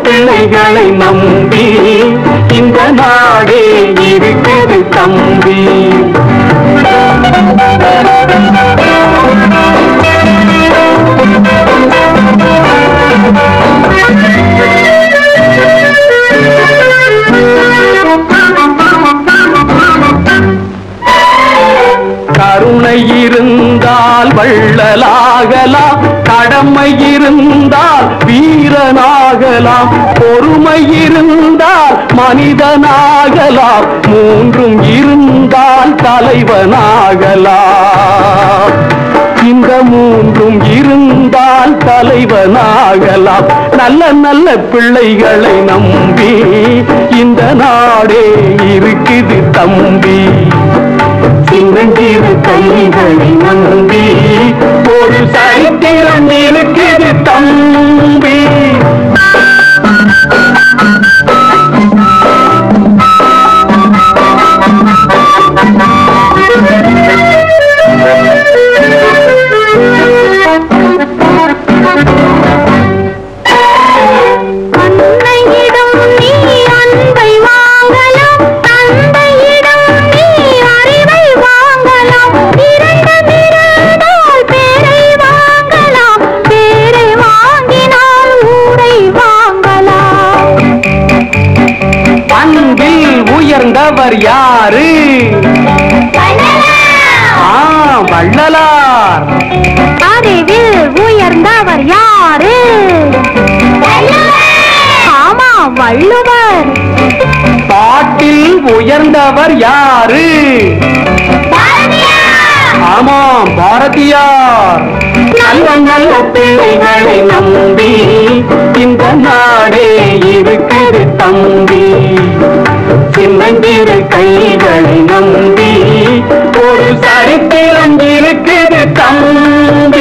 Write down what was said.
பிள்ளைகளை நம்பி இந்த நாடே இருக்குது தம்பி கருணை இருந்தால் வள்ளலாகலாம் கடமை இருந்தால் வீரனாகலாம் பொறுமை இருந்தால் மனிதனாகலாம் மூன்றும் இருந்தால் தலைவனாகலாம் இந்த மூன்றும் இருந்தால் தலைவனாகலாம் நல்ல நல்ல பிள்ளைகளை நம்பி இந்த நாடே இருக்குது தம்பி சின்னஞ்சிறு கைகளை நம்பி ஒரு சரித்திரம் இருக்குது தம்பி அன்னையிடம் நீ அன்பை வாங்கலாம் தந்தையிடம் நீ அறிவை வாங்கலாம் இரண்டும் இருந்தால் பேரை வாங்கலாம் பேரை வாங்கினால் ஊரை வாங்கலாம் அன்பில் உயர்ந்தவர் யாரு ஆ வள்ளலார் அறிவில் உயர்ந்தவர் யாரு ஆமா வள்ளுவர் பாட்டில் உயர்ந்தவர் யாரு ஆமாம் பாரதியார் நல்ல நல்ல பிள்ளைகளை நம்பி இந்த நாடே இருக்குது தம்பி சின்னஞ்சிறு கைகளை நம்பி ஒரு சரித்திரம் இருக்குது தம்பி